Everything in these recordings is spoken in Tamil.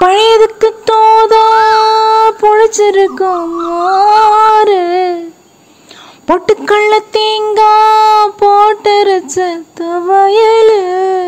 பழையதுக்கு தோதா பொழைச்சிருக்கும் மாறு பொட்டுக்கள்ள தேங்காய் போட்டரைச்ச துவையலு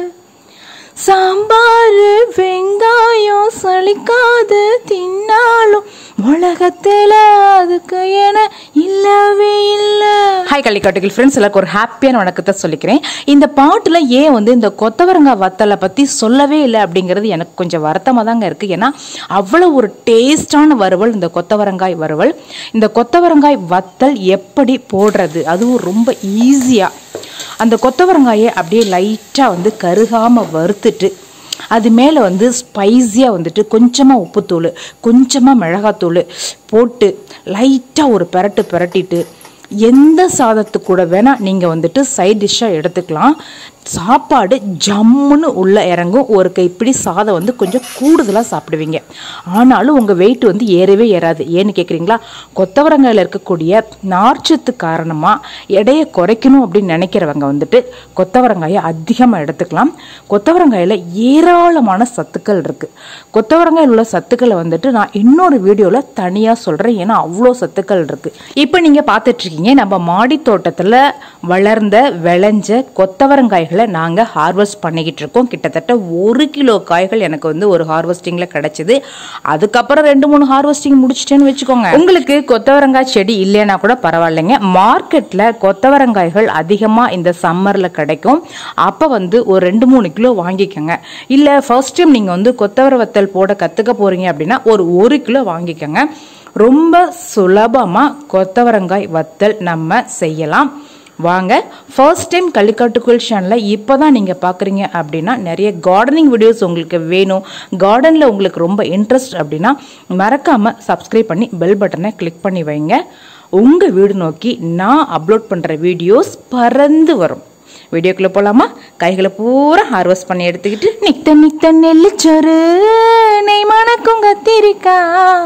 சாம்பார் வெங்காயம் சலிக்காது தின்னாலும் உலகத்துல அதுக்கு என இல்லவே இல்லை ஹாய் கள்ளிக்காட்டுகள் ஃப்ரெண்ட்ஸ் எல்லாருக்கும் ஒரு ஹாப்பியான வணக்கத்தை சொல்லிக்கிறேன் இந்த பாட்டில் ஏன் வந்து இந்த கொத்தவரங்காய் வத்தலை பற்றி சொல்லவே இல்லை அப்படிங்கிறது எனக்கு கொஞ்சம் வருத்தமாக தாங்க இருக்குது ஏன்னா அவ்வளோ ஒரு டேஸ்டான வறுவல் இந்த கொத்தவரங்காய் வறுவல் இந்த கொத்தவரங்காய் வத்தல் எப்படி போடுறது அதுவும் ரொம்ப ஈஸியாக அந்த கொத்தவரங்காயை அப்படியே லைட்டாக வந்து கருகாமல் வறுத்துட்டு அது மேலே வந்து ஸ்பைஸியாக வந்துட்டு கொஞ்சமாக உப்புத்தூள் கொஞ்சமாக மிளகாத்தூள் போட்டு லைட்டாக ஒரு பெரட்டு பெரட்டிட்டு எந்த சாதத்து கூட வேணால் நீங்கள் வந்துட்டு சைட் டிஷ்ஷாக எடுத்துக்கலாம் சாப்பாடு ஜம்முன்னு உள்ளே இறங்கும் ஒரு கைப்பிடி சாதம் வந்து கொஞ்சம் கூடுதலாக சாப்பிடுவீங்க ஆனாலும் உங்கள் வெயிட் வந்து ஏறவே ஏறாது ஏன்னு கேட்குறீங்களா கொத்தவரங்காயில் இருக்கக்கூடிய நார்ச்சத்து காரணமாக எடையை குறைக்கணும் அப்படின்னு நினைக்கிறவங்க வந்துட்டு கொத்தவரங்காயை அதிகமாக எடுத்துக்கலாம் கொத்தவரங்காயில் ஏராளமான சத்துக்கள் இருக்குது கொத்தவரங்காயில் உள்ள சத்துக்களை வந்துட்டு நான் இன்னொரு வீடியோவில் தனியாக சொல்கிறேன் ஏன்னா அவ்வளோ சத்துக்கள் இருக்குது இப்போ நீங்கள் பார்த்துட்ருக்கீங்க நம்ம மாடி தோட்டத்தில் வளர்ந்த விளைஞ்ச கொத்தவரங்காய்களை நாங்கள் ஹார்வெஸ்ட் பண்ணிக்கிட்டு இருக்கோம் கிட்டத்தட்ட ஒரு கிலோ காய்கள் எனக்கு வந்து ஒரு ஹார்வெஸ்டிங்கில் கிடச்சிது அதுக்கப்புறம் ரெண்டு மூணு ஹார்வெஸ்டிங் முடிச்சிட்டேன்னு வச்சுக்கோங்க உங்களுக்கு கொத்தவரங்காய் செடி இல்லைன்னா கூட பரவாயில்லைங்க மார்க்கெட்டில் கொத்தவரங்காய்கள் அதிகமாக இந்த சம்மரில் கிடைக்கும் அப்போ வந்து ஒரு ரெண்டு மூணு கிலோ வாங்கிக்கோங்க இல்லை ஃபர்ஸ்ட் டைம் நீங்கள் வந்து கொத்தவர வத்தல் போட கற்றுக்க போகிறீங்க அப்படின்னா ஒரு ஒரு கிலோ வாங்கிக்கோங்க ரொம்ப சுலபமாக கொத்தவரங்காய் வத்தல் நம்ம செய்யலாம் வாங்க ஃபர்ஸ்ட் டைம் கள்ளிக்காட்டுக்குள் சேனலில் இப்போ தான் நீங்கள் பார்க்குறீங்க அப்படின்னா நிறைய கார்டனிங் வீடியோஸ் உங்களுக்கு வேணும் கார்டனில் உங்களுக்கு ரொம்ப இன்ட்ரெஸ்ட் அப்படின்னா மறக்காமல் சப்ஸ்கிரைப் பண்ணி பெல் பட்டனை கிளிக் பண்ணி வைங்க உங்கள் வீடு நோக்கி நான் அப்லோட் பண்ணுற வீடியோஸ் பறந்து வரும் வீடியோக்குள்ளே போகலாமா கைகளை பூரா ஹார்வெஸ்ட் பண்ணி எடுத்துக்கிட்டு நித்த நித்த நெல்லிச்சோறு நெய் மணக்கும் கத்திரிக்கா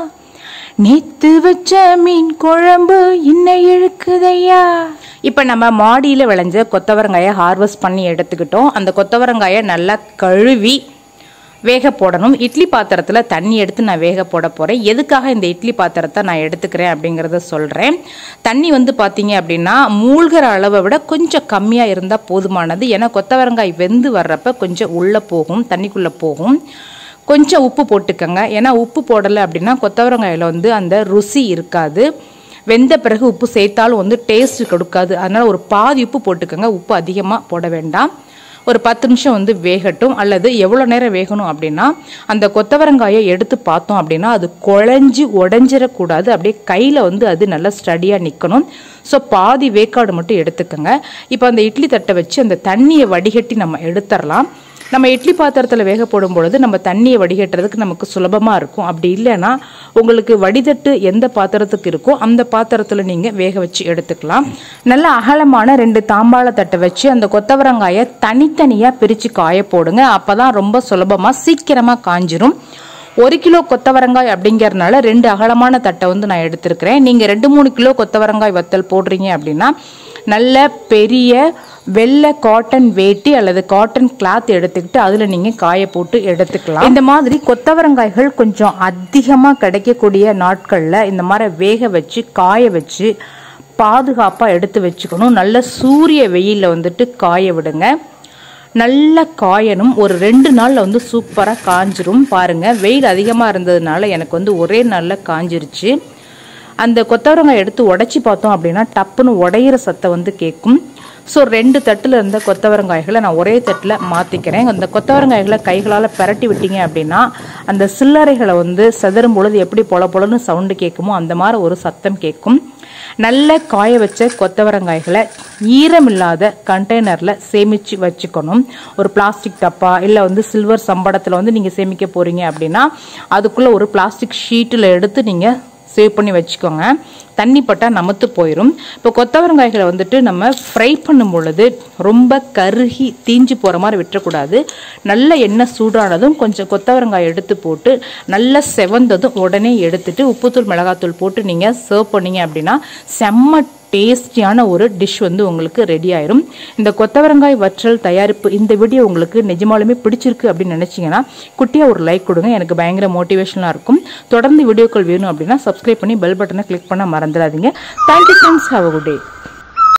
நேத்து வச்ச மீன் குழம்பு இன்னை இழுக்குதையா இப்போ நம்ம மாடியில் விளைஞ்ச கொத்தவரங்காயை ஹார்வெஸ்ட் பண்ணி எடுத்துக்கிட்டோம் அந்த கொத்தவரங்காயை நல்லா கழுவி வேக போடணும் இட்லி பாத்திரத்தில் தண்ணி எடுத்து நான் வேக போட போகிறேன் எதுக்காக இந்த இட்லி பாத்திரத்தை நான் எடுத்துக்கிறேன் அப்படிங்கிறத சொல்கிறேன் தண்ணி வந்து பார்த்தீங்க அப்படின்னா மூழ்கிற அளவை விட கொஞ்சம் கம்மியாக இருந்தால் போதுமானது ஏன்னா கொத்தவரங்காய் வெந்து வர்றப்ப கொஞ்சம் உள்ளே போகும் தண்ணிக்குள்ளே போகும் கொஞ்சம் உப்பு போட்டுக்கோங்க ஏன்னா உப்பு போடலை அப்படின்னா கொத்தவரங்காயில் வந்து அந்த ருசி இருக்காது வெந்த பிறகு உப்பு சேர்த்தாலும் வந்து டேஸ்ட் கொடுக்காது அதனால் ஒரு பாதி உப்பு போட்டுக்கோங்க உப்பு அதிகமாக போட வேண்டாம் ஒரு பத்து நிமிஷம் வந்து வேகட்டும் அல்லது எவ்வளோ நேரம் வேகணும் அப்படின்னா அந்த கொத்தவரங்காயை எடுத்து பார்த்தோம் அப்படின்னா அது குழஞ்சி உடஞ்சிடக்கூடாது அப்படியே கையில் வந்து அது நல்லா ஸ்டடியாக நிற்கணும் ஸோ பாதி வேக்காடு மட்டும் எடுத்துக்கோங்க இப்போ அந்த இட்லி தட்டை வச்சு அந்த தண்ணியை வடிகட்டி நம்ம எடுத்துடலாம் நம்ம இட்லி பாத்திரத்தில் வேக போடும் பொழுது நம்ம தண்ணியை வடிகட்டுறதுக்கு நமக்கு சுலபமாக இருக்கும் அப்படி இல்லைன்னா உங்களுக்கு வடிதட்டு எந்த பாத்திரத்துக்கு இருக்கோ அந்த பாத்திரத்தில் நீங்கள் வேக வச்சு எடுத்துக்கலாம் நல்ல அகலமான ரெண்டு தாம்பாள தட்டை வச்சு அந்த கொத்தவரங்காயை தனித்தனியாக பிரித்து காய போடுங்க அப்போ தான் ரொம்ப சுலபமாக சீக்கிரமாக காஞ்சிரும் ஒரு கிலோ கொத்தவரங்காய் அப்படிங்கறதுனால ரெண்டு அகலமான தட்டை வந்து நான் எடுத்திருக்கிறேன் நீங்கள் ரெண்டு மூணு கிலோ கொத்தவரங்காய் வத்தல் போடுறீங்க அப்படின்னா நல்ல பெரிய வெள்ளை காட்டன் வேட்டி அல்லது காட்டன் கிளாத் எடுத்துக்கிட்டு அதில் நீங்கள் காய போட்டு எடுத்துக்கலாம் இந்த மாதிரி கொத்தவரங்காய்கள் கொஞ்சம் அதிகமாக கிடைக்கக்கூடிய நாட்களில் இந்த மாதிரி வேக வச்சு காய வச்சு பாதுகாப்பாக எடுத்து வச்சுக்கணும் நல்ல சூரிய வெயிலில் வந்துட்டு காய விடுங்க நல்ல காயணும் ஒரு ரெண்டு நாளில் வந்து சூப்பராக காஞ்சிரும் பாருங்கள் வெயில் அதிகமாக இருந்ததுனால எனக்கு வந்து ஒரே நாளில் காஞ்சிருச்சு அந்த கொத்தவரங்காய் எடுத்து உடச்சி பார்த்தோம் அப்படின்னா டப்புன்னு உடையிற சத்தம் வந்து கேட்கும் ஸோ ரெண்டு தட்டில் இருந்த கொத்தவரங்காய்களை நான் ஒரே தட்டில் மாற்றிக்கிறேன் அந்த கொத்தவரங்காய்களை கைகளால் பிரட்டி விட்டீங்க அப்படின்னா அந்த சில்லறைகளை வந்து செதறும் பொழுது எப்படி பொல பொலன்னு சவுண்டு கேட்குமோ அந்த மாதிரி ஒரு சத்தம் கேட்கும் நல்ல காய வச்ச கொத்தவரங்காய்களை ஈரமில்லாத கண்டெய்னரில் சேமித்து வச்சுக்கணும் ஒரு பிளாஸ்டிக் டப்பா இல்லை வந்து சில்வர் சம்படத்தில் வந்து நீங்கள் சேமிக்க போகிறீங்க அப்படின்னா அதுக்குள்ளே ஒரு பிளாஸ்டிக் ஷீட்டில் எடுத்து நீங்கள் சேவ் பண்ணி வச்சுக்கோங்க தண்ணி பட்டால் நமத்து போயிடும் இப்போ கொத்தவரங்காய்களை வந்துட்டு நம்ம ஃப்ரை பண்ணும் பொழுது ரொம்ப கருகி தீஞ்சு போகிற மாதிரி விட்டுறக்கூடாது நல்ல எண்ணெய் சூடானதும் கொஞ்சம் கொத்தவரங்காய் எடுத்து போட்டு நல்லா செவந்ததும் உடனே எடுத்துட்டு உப்புத்தூள் மிளகாத்தூள் போட்டு நீங்கள் சர்வ் பண்ணீங்க அப்படின்னா செம்ம டேஸ்டியான ஒரு டிஷ் வந்து உங்களுக்கு ரெடி ஆயிரும் இந்த கொத்தவரங்காய் வற்றல் தயாரிப்பு இந்த வீடியோ உங்களுக்கு நிஜமாலுமே பிடிச்சிருக்கு அப்படின்னு நினைச்சீங்கன்னா குட்டியாக ஒரு லைக் கொடுங்க எனக்கு பயங்கர மோட்டிவேஷனாக இருக்கும் தொடர்ந்து வீடியோக்கள் வேணும் அப்படின்னா சப்ஸ்கிரைப் பண்ணி பெல் பட்டனை கிளிக் பண்ண மறந்துடாதீங்க thank you friends have a good day